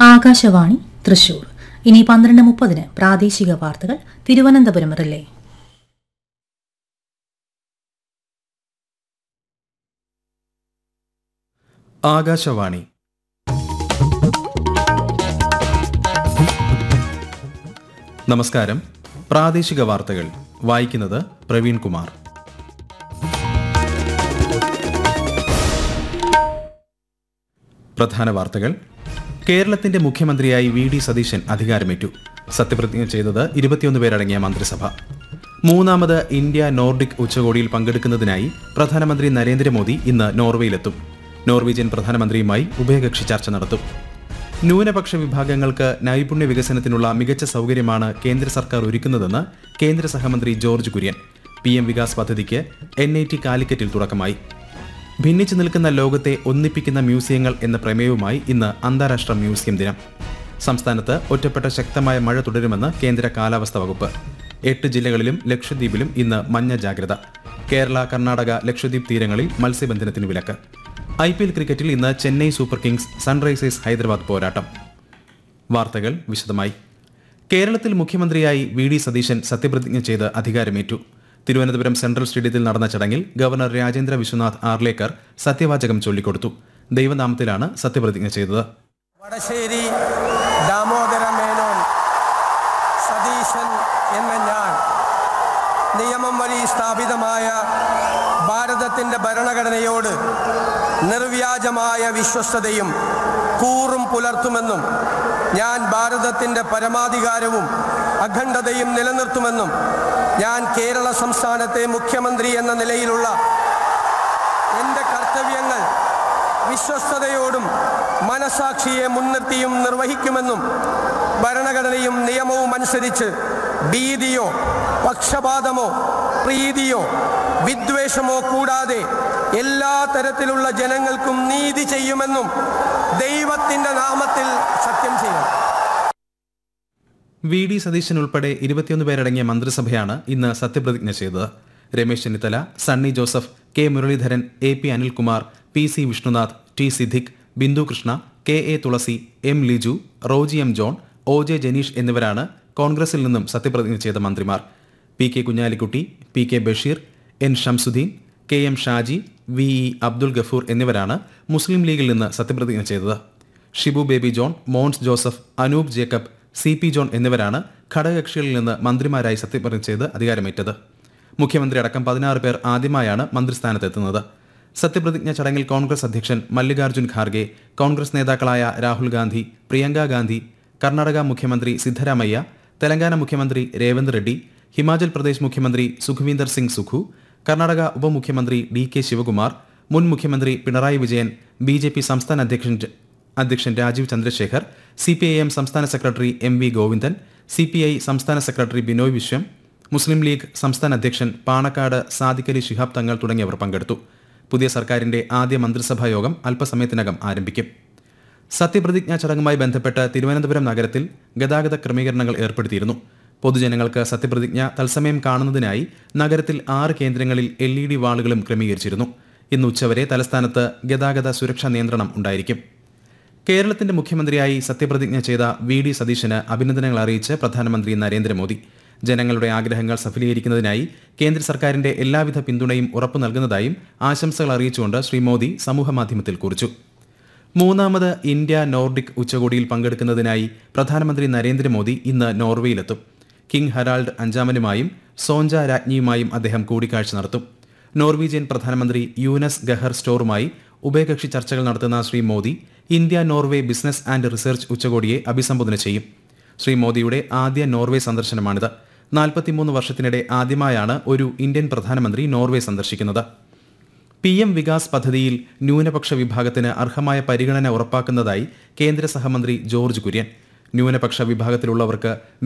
ആകാശവാണി തൃശൂർ ഇനി പന്ത്രണ്ട് മുപ്പതിന് പ്രാദേശിക വാർത്തകൾ തിരുവനന്തപുരം റിലേ ആകാശവാണി നമസ്കാരം പ്രാദേശിക വാർത്തകൾ വായിക്കുന്നത് പ്രവീൺ കുമാർ പ്രധാന വാർത്തകൾ കേരളത്തിന്റെ മുഖ്യമന്ത്രിയായി വി ഡി സതീശൻ അധികാരമേറ്റു സത്യപ്രതിജ്ഞ ചെയ്തത് ഇരുപത്തിയൊന്ന് പേരടങ്ങിയ മന്ത്രിസഭ മൂന്നാമത് ഇന്ത്യ നോർഡിക് ഉച്ചകോടിയിൽ പങ്കെടുക്കുന്നതിനായി പ്രധാനമന്ത്രി നരേന്ദ്രമോദി ഇന്ന് നോർവേയിലെത്തും നോർവീജിയൻ പ്രധാനമന്ത്രിയുമായി ഉഭയകക്ഷി ചർച്ച നടത്തും ന്യൂനപക്ഷ വിഭാഗങ്ങൾക്ക് നൈപുണ്യ വികസനത്തിനുള്ള മികച്ച സൗകര്യമാണ് കേന്ദ്ര സർക്കാർ ഒരുക്കുന്നതെന്ന് കേന്ദ്ര സഹമന്ത്രി ജോർജ് കുര്യൻ പി എം വികാസ് പദ്ധതിക്ക് എൻ ഐ ടി കാലിക്കറ്റിൽ തുടക്കമായി ഭിന്നിച്ചു നിൽക്കുന്ന ലോകത്തെ ഒന്നിപ്പിക്കുന്ന മ്യൂസിയങ്ങൾ എന്ന പ്രമേയവുമായി ഇന്ന് അന്താരാഷ്ട്ര മ്യൂസിയം ദിനം സംസ്ഥാനത്ത് ഒറ്റപ്പെട്ട ശക്തമായ മഴ തുടരുമെന്ന് കേന്ദ്ര കാലാവസ്ഥാ വകുപ്പ് എട്ട് ജില്ലകളിലും ലക്ഷദ്വീപിലും ഇന്ന് മഞ്ഞ ജാഗ്രത കേരള കർണാടക ലക്ഷദ്വീപ് തീരങ്ങളിൽ മത്സ്യബന്ധനത്തിന് വിലക്ക് ഐ പി എൽ ക്രിക്കറ്റിൽ ഇന്ന് Chennai Super Kings Sunrisers Hyderabad പോരാട്ടം വാർത്തകൾ വിശദമായി കേരളത്തിൽ മുഖ്യമന്ത്രിയായി വി ഡി സതീശൻ സത്യപ്രതിജ്ഞ ചെയ്ത് അധികാരമേറ്റു തിരുവനന്തപുരം സെൻട്രൽ സ്റ്റേഡിയത്തിൽ നടന്ന ചടങ്ങിൽ ഗവർണർ രാജേന്ദ്ര വിശ്വനാഥ് ആർലേക്കർ സത്യവാചകം ചൊല്ലിക്കൊടുത്തു ദൈവനാമത്തിലാണ് സത്യപ്രതിജ്ഞ ചെയ്തത് വടശ്ശേരി ദാമോദര മേനോൻ സതീശൻ എന്ന ഞാൻ നിയമം വഴി സ്ഥാപിതമായ ഭാരതത്തിൻ്റെ ഭരണഘടനയോട് നിർവ്യാജമായ വിശ്വസ്തതയും കൂറും പുലർത്തുമെന്നും ഞാൻ ഭാരതത്തിൻ്റെ പരമാധികാരവും അഖണ്ഡതയും നിലനിർത്തുമെന്നും ഞാൻ കേരള സംസ്ഥാനത്തെ മുഖ്യമന്ത്രി എന്ന നിലയിലുള്ള എൻ്റെ കർത്തവ്യങ്ങൾ വിശ്വസ്തയോടും മനസാക്ഷിയെ മുൻനിർത്തിയും നിർവഹിക്കുമെന്നും ഭരണഘടനയും നിയമവും അനുസരിച്ച് ഭീതിയോ പക്ഷപാതമോ പ്രീതിയോ വിദ്വേഷമോ കൂടാതെ എല്ലാ തരത്തിലുള്ള ജനങ്ങൾക്കും നീതി ചെയ്യുമെന്നും ദൈവത്തിൻ്റെ നാമത്തിൽ സത്യം ചെയ്യും വി ഡി സതീശൻ ഉൾപ്പെടെ ഇരുപത്തിയൊന്ന് പേരടങ്ങിയ മന്ത്രിസഭയാണ് ഇന്ന് സത്യപ്രതിജ്ഞ ചെയ്തത് Ramesh Chennithala Sunny Joseph K Muraleedharan A P Anilkumar P C Vishnunath T Siddique Bindu Krishna K A Thulasi M Liju Roji M John O J Janeesh എന്നിവരാണ് കോൺഗ്രസിൽ നിന്നും സത്യപ്രതിജ്ഞ ചെയ്ത മന്ത്രിമാർ P K Kunhalikutty P K Basheer N Shamsuddin K M Shaji V E Abdul Gafoor എന്നിവരാണ് മുസ്ലിം ലീഗിൽ നിന്ന് സത്യപ്രതിജ്ഞ ചെയ്തത് ഷിബു ബേബി ജോൺ മോൺസ് ജോസഫ് അനൂപ് ജേക്കബ് സി പി ജോൺ എന്നിവരാണ് ഘടകകക്ഷികളിൽ നിന്ന് മന്ത്രിമാരായി സത്യപ്രതിജ്ഞ ചെയ്ത് അധികാരമേറ്റത് മുഖ്യമന്ത്രി അടക്കം പതിനാറ് പേർ ആദ്യമായാണ് മന്ത്രിസ്ഥാനത്തെത്തുന്നത് സത്യപ്രതിജ്ഞ ചടങ്ങിൽ കോൺഗ്രസ് അധ്യക്ഷൻ മല്ലികാർജ്ജുൻ ഖാർഗെ കോൺഗ്രസ് നേതാക്കളായ രാഹുൽ ഗാന്ധി പ്രിയങ്ക ഗാന്ധി കർണാടക മുഖ്യമന്ത്രി സിദ്ധരാമയ്യ തെലങ്കാന മുഖ്യമന്ത്രി രേവന്ത് റെഡ്ഡി ഹിമാചൽ പ്രദേശ് മുഖ്യമന്ത്രി സുഖ്വീന്ദർ സിംഗ് സുഖു കർണാടക ഉപമുഖ്യമന്ത്രി ഡി കെ ശിവകുമാർ മുൻ മുഖ്യമന്ത്രി Pinarayi Vijayan B J P സംസ്ഥാന അധ്യക്ഷൻ അധ്യക്ഷൻ Rajeev Chandrasekhar C P I M സംസ്ഥാന secretary M V Govindan C P I സംസ്ഥാന സെക്രട്ടറി ബിനോയ് വിശ്വം മുസ്ലിം ലീഗ് സംസ്ഥാന അധ്യക്ഷൻ പാണക്കാട് സാദിഖലി ശിഹാബ് തങ്ങൾ തുടങ്ങിയവർ പങ്കെടുത്തു പുതിയ സർക്കാരിന്റെ ആദ്യ മന്ത്രിസഭാ യോഗം അല്പസമയത്തിനകം ആരംഭിക്കും സത്യപ്രതിജ്ഞാ ചടങ്ങുമായി ബന്ധപ്പെട്ട് തിരുവനന്തപുരം നഗരത്തിൽ ഗതാഗത ക്രമീകരണങ്ങൾ ഏർപ്പെടുത്തിയിരുന്നു പൊതുജനങ്ങൾക്ക് സത്യപ്രതിജ്ഞ തത്സമയം കാണുന്നതിനായി നഗരത്തിൽ ആറ് കേന്ദ്രങ്ങളിൽ എൽ ഇ ഡി വാളുകളും ക്രമീകരിച്ചിരുന്നു ഇന്ന് ഉച്ചവരെ തലസ്ഥാനത്ത് ഗതാഗത സുരക്ഷാ നിയന്ത്രണം ഉണ്ടായിരിക്കും കേരളത്തിന്റെ മുഖ്യമന്ത്രിയായി സത്യപ്രതിജ്ഞ ചെയ്ത വി ഡി സതീശന് അഭിനന്ദനങ്ങൾ അറിയിച്ച് പ്രധാനമന്ത്രി നരേന്ദ്രമോദി ജനങ്ങളുടെ ആഗ്രഹങ്ങൾ സഫലീകരിക്കുന്നതിനായി കേന്ദ്ര സർക്കാരിന്റെ എല്ലാവിധ പിന്തുണയും ഉറപ്പു നൽകുന്നതായും ആശംസകൾ അറിയിച്ചുകൊണ്ട് ശ്രീ മോദി സമൂഹമാധ്യമത്തിൽ കുറിച്ചു മൂന്നാമത് ഇന്ത്യ നോർഡിക് ഉച്ചകോടിയിൽ പങ്കെടുക്കുന്നതിനായി പ്രധാനമന്ത്രി നരേന്ദ്രമോദി ഇന്ന് നോർവേയിലെത്തും കിങ് ഹറാൾഡ് അഞ്ചാമനുമായും സോഞ്ച രാജ്ഞിയുമായും അദ്ദേഹം കൂടിക്കാഴ്ച നടത്തും നോർവീജിയൻ പ്രധാനമന്ത്രി യൂനസ് ഗഹർ സ്റ്റോറുമായി ഉഭയകക്ഷി ചർച്ചകൾ നടത്തുന്ന Shri Modi India Norway business and research ഉച്ചകോടിയെ അഭിസംബോധന ചെയ്യും ശ്രീ മോദിയുടെ ആദ്യ നോർവേ സന്ദർശനമാണിത് നാൽപ്പത്തിമൂന്ന് വർഷത്തിനിടെ ആദ്യമായാണ് ഒരു ഇന്ത്യൻ പ്രധാനമന്ത്രി നോർവേ സന്ദർശിക്കുന്നത് പി എം വികാസ് പദ്ധതിയിൽ ന്യൂനപക്ഷ വിഭാഗത്തിന് അർഹമായ പരിഗണന ഉറപ്പാക്കുന്നതായി കേന്ദ്ര സഹമന്ത്രി ജോർജ് കുര്യൻ ന്യൂനപക്ഷ വിഭാഗത്തിലുള്ളവർക്ക്